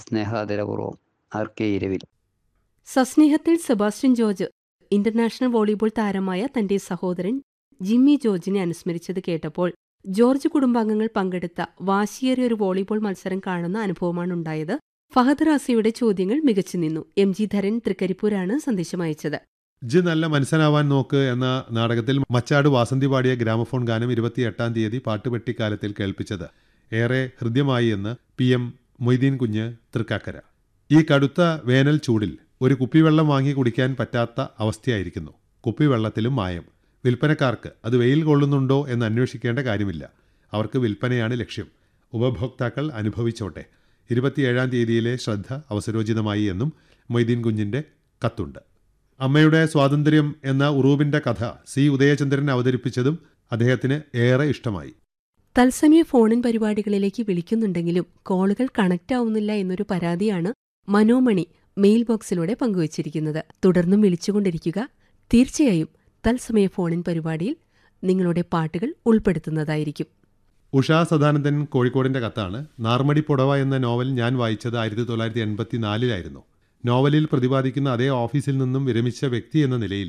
സ്നേഹാദരപൂർവ്വം R K ഇരവിൽ സസ്നേഹത്തിൽ Sebastian George international volleyball താരമായ തന്റെ സഹോദരൻ ജിമ്മി ജോർജിനെ അനുസ്മരിച്ചത് കേട്ടപ്പോൾ ജോർജ് കുടുംബാംഗങ്ങൾ പങ്കെടുത്ത വാശിയേറിയ ഒരു വോളിബോൾ മത്സരം കാണുന്ന അനുഭവമാണുണ്ടായത് ഫഹദ് റാസിയുടെ ചോദ്യങ്ങൾ മികച്ചു നിന്നു എം ജി ധരൻ തൃക്കരിപ്പൂരാണ് സന്ദേശം അയച്ചത് ജ് നല്ല മനുഷ്യനാവാൻ നോക്ക് എന്ന നാടകത്തിൽ മച്ചാട് വാസന്തി പാടിയ ഗ്രാമഫോൺ ഗാനം ഇരുപത്തിയെട്ടാം തീയതി പാട്ടുപെട്ടിക്കാലത്തിൽ കേൾപ്പിച്ചത് ഏറെ ഹൃദ്യമായി എന്ന് പി എം മൊയ്തീൻ കുഞ്ഞ് തൃക്കാക്കര ഈ കടുത്ത വേനൽ ചൂടിൽ ഒരു കുപ്പിവെള്ളം വാങ്ങി കുടിക്കാൻ പറ്റാത്ത അവസ്ഥയായിരിക്കുന്നു കുപ്പിവെള്ളത്തിലും മായം വിൽപ്പനക്കാർക്ക് അത് വെയിൽ കൊള്ളുന്നുണ്ടോ എന്ന് അന്വേഷിക്കേണ്ട കാര്യമില്ല അവർക്ക് വിൽപ്പനയാണ് ലക്ഷ്യം ഉപഭോക്താക്കൾ അനുഭവിച്ചോട്ടെ ഇരുപത്തിയേഴാം തീയതിയിലെ ശ്രദ്ധ അവസരോചിതമായി എന്നും മൊയ്തീൻ കുഞ്ഞിൻ്റെ കത്തുണ്ട് അമ്മയുടെ സ്വാതന്ത്ര്യം എന്ന ഉറൂബിന്റെ കഥ സി ഉദയചന്ദ്രൻ അവതരിപ്പിച്ചതും അദ്ദേഹത്തിന് ഏറെ ഇഷ്ടമായി തത്സമയ ഫോണിൻ പരിപാടികളിലേക്ക് വിളിക്കുന്നുണ്ടെങ്കിലും കോളുകൾ കണക്റ്റ് ആവുന്നില്ല എന്നൊരു പരാതിയാണ് മനോമണി മെയിൽ ബോക്സിലൂടെ പങ്കുവച്ചിരിക്കുന്നത് തുടർന്നും വിളിച്ചുകൊണ്ടിരിക്കുക തീർച്ചയായും തത്സമയ ഫോണിൻ പരിപാടിയിൽ നിങ്ങളുടെ പാട്ടുകൾ ഉൾപ്പെടുത്തുന്നതായിരിക്കും ഉഷാ സദാനന്ദൻ കോഴിക്കോടിന്റെ കത്താണ് നാർമടി പുടവ എന്ന നോവൽ ഞാൻ വായിച്ചത് ആയിരത്തി തൊള്ളായിരത്തി എൺപത്തിനാലിലായിരുന്നു നോവലിൽ പ്രതിപാദിക്കുന്ന അതേ ഓഫീസിൽ നിന്നും വിരമിച്ച വ്യക്തി എന്ന നിലയിൽ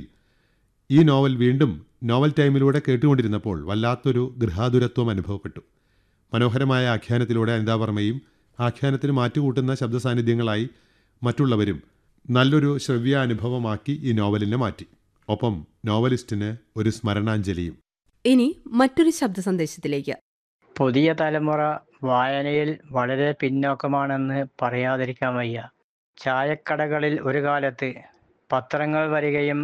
ഈ നോവൽ വീണ്ടും നോവൽ ടൈമിലൂടെ കേട്ടുകൊണ്ടിരുന്നപ്പോൾ വല്ലാത്തൊരു ഗൃഹാതുരത്വം അനുഭവപ്പെട്ടു മനോഹരമായ ആഖ്യാനത്തിലൂടെ അനിതാവർമ്മയും ആഖ്യാനത്തിന് മാറ്റുകൂട്ടുന്ന ശബ്ദ സാന്നിധ്യങ്ങളായി മറ്റുള്ളവരും നല്ലൊരു ശ്രവ്യാനുഭവമാക്കി ഈ നോവലിനെ മാറ്റി ഒപ്പം നോവലിസ്റ്റിന് ഒരു സ്മരണാഞ്ജലിയും ഇനി മറ്റൊരു ശബ്ദ സന്ദേശത്തിലേക്ക് പുതിയ തലമുറ വായനയിൽ വളരെ പിന്നോക്കമാണെന്ന് പറയാതിരിക്കാൻ വയ്യ ചായക്കടകളിൽ ഒരു കാലത്ത് പത്രങ്ങൾ വരികയും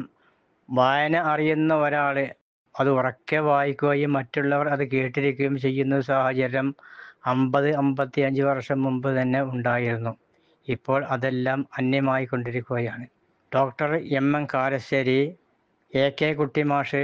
വായന അറിയുന്ന ഒരാൾ അത് ഉറക്കെ വായിക്കുകയും മറ്റുള്ളവർ അത് കേട്ടിരിക്കുകയും ചെയ്യുന്ന സാഹചര്യം അമ്പത് അമ്പത്തി അഞ്ച് വർഷം മുമ്പ് തന്നെ ഉണ്ടായിരുന്നു ഇപ്പോൾ അതെല്ലാം അന്യമായി കൊണ്ടിരിക്കുകയാണ് doctor M M Karassery A K Kuttimash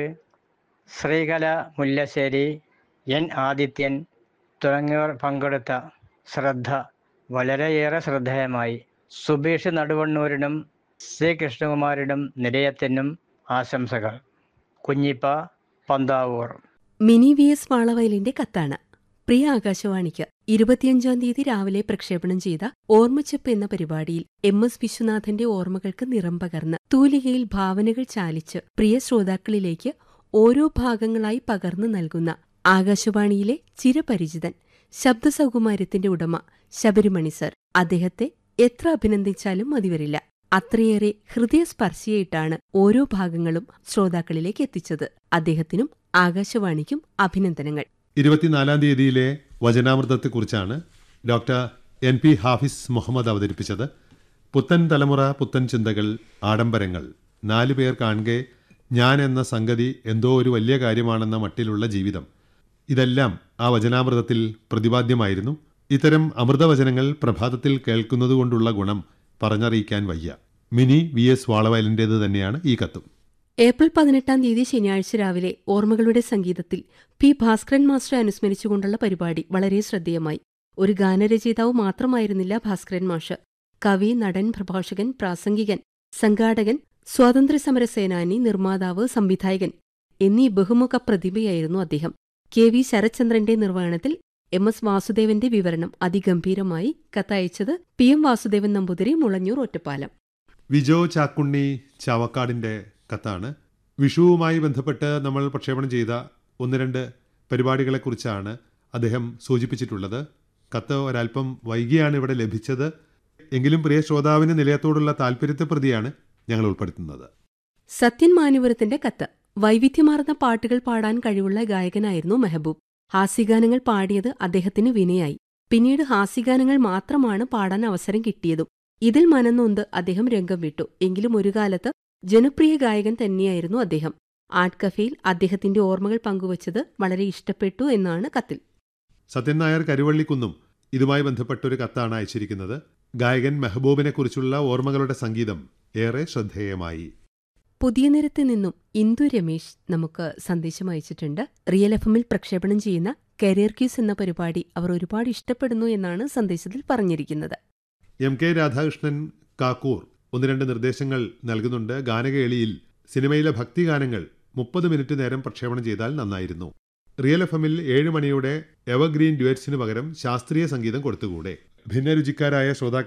Sreekala Mullassery N Adithyan തുടങ്ങിയവർ പങ്കെടുത്ത ശ്രദ്ധ വളരെയേറെ ശ്രദ്ധേയമായി സുബീഷ് നടുവണ്ണൂരിനും സി കൃഷ്ണകുമാരിനും നിലയത്തിനും ആശംസകൾ കുഞ്ഞിപ്പ പന്താവൂർ മിനി വി എസ് വാളവയലിന്റെ കത്താണ് പ്രിയ ആകാശവാണിക്ക് ഇരുപത്തിയഞ്ചാം തീയതി രാവിലെ പ്രക്ഷേപണം ചെയ്ത ഓർമ്മച്ചെപ്പ് എന്ന പരിപാടിയിൽ എം എസ് വിശ്വനാഥന്റെ ഓർമ്മകൾക്ക് നിറം പകർന്ന് തൂലികയിൽ ഭാവനകൾ ചാലിച്ച് പ്രിയ ശ്രോതാക്കളിലേക്ക് ഓരോ ഭാഗങ്ങളായി പകർന്നു നൽകുന്ന ആകാശവാണിയിലെ ചിരപരിചിതൻ ശബ്ദസൗകുമാര്യത്തിന്റെ ഉടമ ശബരിമണി സർ അദ്ദേഹത്തെ എത്ര അഭിനന്ദിച്ചാലും മതിവരില്ല അത്രയേറെ ഹൃദയസ്പർശിയായിട്ടാണ് ഓരോ ഭാഗങ്ങളും ശ്രോതാക്കളിലേക്ക് എത്തിച്ചത് അദ്ദേഹത്തിനും ആകാശവാണിക്കും അഭിനന്ദനങ്ങൾ ഇരുപത്തിനാലാം തീയതിയിലെ വചനാമൃതത്തെക്കുറിച്ചാണ് doctor N P Hafiz Muhammad അവതരിപ്പിച്ചത് പുത്തൻ തലമുറ പുത്തൻ ചിന്തകൾ ആഡംബരങ്ങൾ നാലു പേർ കാണുകെ ഞാൻ എന്ന സംഗതി എന്തോ ഒരു വലിയ കാര്യമാണെന്ന മട്ടിലുള്ള ജീവിതം ഇതെല്ലാം ആ വചനാമൃതത്തിൽ പ്രതിപാദ്യമായിരുന്നു ഇത്തരം അമൃതവചനങ്ങൾ പ്രഭാതത്തിൽ കേൾക്കുന്നതുകൊണ്ടുള്ള ഗുണം പറഞ്ഞറിയിക്കാൻ വയ്യ മിനി വി എസ് വാളവയലിൻ്റേത് തന്നെയാണ് ഈ കത്തും ഏപ്രിൽ പതിനെട്ടാം തീയതി ശനിയാഴ്ച രാവിലെ ഓർമ്മകളുടെ സംഗീതത്തിൽ പി ഭാസ്കരൻ മാസ്റ്ററെ അനുസ്മരിച്ചുകൊണ്ടുള്ള പരിപാടി വളരെ ശ്രദ്ധേയമായി ഒരു ഗാനരചയിതാവ് മാത്രമായിരുന്നില്ല ഭാസ്കരൻ മാഷ് കവി നടൻ പ്രഭാഷകൻ പ്രാസംഗികൻ സംഘാടകൻ സ്വാതന്ത്ര്യസമര സേനാനി നിർമ്മാതാവ് സംവിധായകൻ എന്നീ ബഹുമുഖ പ്രതിഭയായിരുന്നു അദ്ദേഹം കെ വി ശരത്ചന്ദ്രന്റെ നിർവഹണത്തിൽ എം എസ് വാസുദേവന്റെ വിവരണം അതിഗംഭീരമായി കത്തയച്ചത് പി എം വാസുദേവൻ നമ്പൂതിരി മുളഞ്ഞൂർ ഒറ്റപ്പാലം വിജോ ചാക്കുണ്ണി ചാവക്കാടിൻ്റെ കത്താണ് വിഷുവുമായി ബന്ധപ്പെട്ട് നമ്മൾ പ്രക്ഷേപണം ചെയ്ത ഒന്ന് രണ്ട് പരിപാടികളെക്കുറിച്ചാണ് അദ്ദേഹം സൂചിപ്പിച്ചിട്ടുള്ളത് കത്ത് ഒരല്പം വൈകിയാണ് ഇവിടെ ലഭിച്ചത് എങ്കിലും പ്രിയ ശ്രോതാവിന് നിലയത്തോടുള്ള താല്പര്യത്തെ പ്രതിയാണ് ഞങ്ങൾ ഉൾപ്പെടുത്തുന്നത് സത്യൻ മാനുവരത്തിന്റെ കത്ത് വൈവിധ്യമാർന്ന പാട്ടുകൾ പാടാൻ കഴിവുള്ള ഗായകനായിരുന്നു മെഹബൂബ് ഹാസ്യഗാനങ്ങൾ പാടിയത് അദ്ദേഹത്തിന് വിനയായി പിന്നീട് ഹാസ്യഗാനങ്ങൾ മാത്രമാണ് പാടാൻ അവസരം കിട്ടിയതും ഇതിൽ മനന്നൊന്ത് അദ്ദേഹം രംഗം വിട്ടു എങ്കിലും ഒരു കാലത്ത് ജനപ്രിയ ഗായകൻ തന്നെയായിരുന്നു അദ്ദേഹം ആർട്ട് കഫേയിൽ അദ്ദേഹത്തിന്റെ ഓർമ്മകൾ പങ്കുവച്ചത് വളരെ ഇഷ്ടപ്പെട്ടു എന്നാണ് കത്തിൽ സത്യൻ നായർ കരുവള്ളിക്കുന്നും ഇതുമായി ബന്ധപ്പെട്ടൊരു കത്താണ് അയച്ചിരിക്കുന്നത് ഗായകൻ മെഹബൂബിനെ കുറിച്ചുള്ള ഓർമ്മകളുടെ സംഗീതം ഏറെ ശ്രദ്ധേയമായി പുതിയ നിരത്തിൽ നിന്നും ഇന്ദു രമേശ് നമുക്ക് സന്ദേശം അയച്ചിട്ടുണ്ട് റിയൽ എഫ് എമ്മിൽ പ്രക്ഷേപണം ചെയ്യുന്ന കരിയർ ക്യൂസ് എന്ന പരിപാടി അവർ ഒരുപാട് ഇഷ്ടപ്പെടുന്നു എന്നാണ് സന്ദേശത്തിൽ പറഞ്ഞിരിക്കുന്നത് എം കെ രാധാകൃഷ്ണൻ കാക്കൂർ ഒന്ന് രണ്ട് നിർദ്ദേശങ്ങൾ നൽകുന്നുണ്ട് ഗാനകേളിയിൽ സിനിമയിലെ ഭക്തിഗാനങ്ങൾ മുപ്പത് മിനിറ്റ് നേരം പ്രക്ഷേപണം ചെയ്താൽ നന്നായിരുന്നു റിയൽ എഫ് എമ്മിൽ ഏഴ് മണിയുടെ എവർഗ്രീൻ ഡ്യുവറ്റ്സിന് പകരം ശാസ്ത്രീയ സംഗീതം കൊടുത്തുകൂടെ ഭിന്നരുചിക്കാരായ ശ്രോതാക്കൾ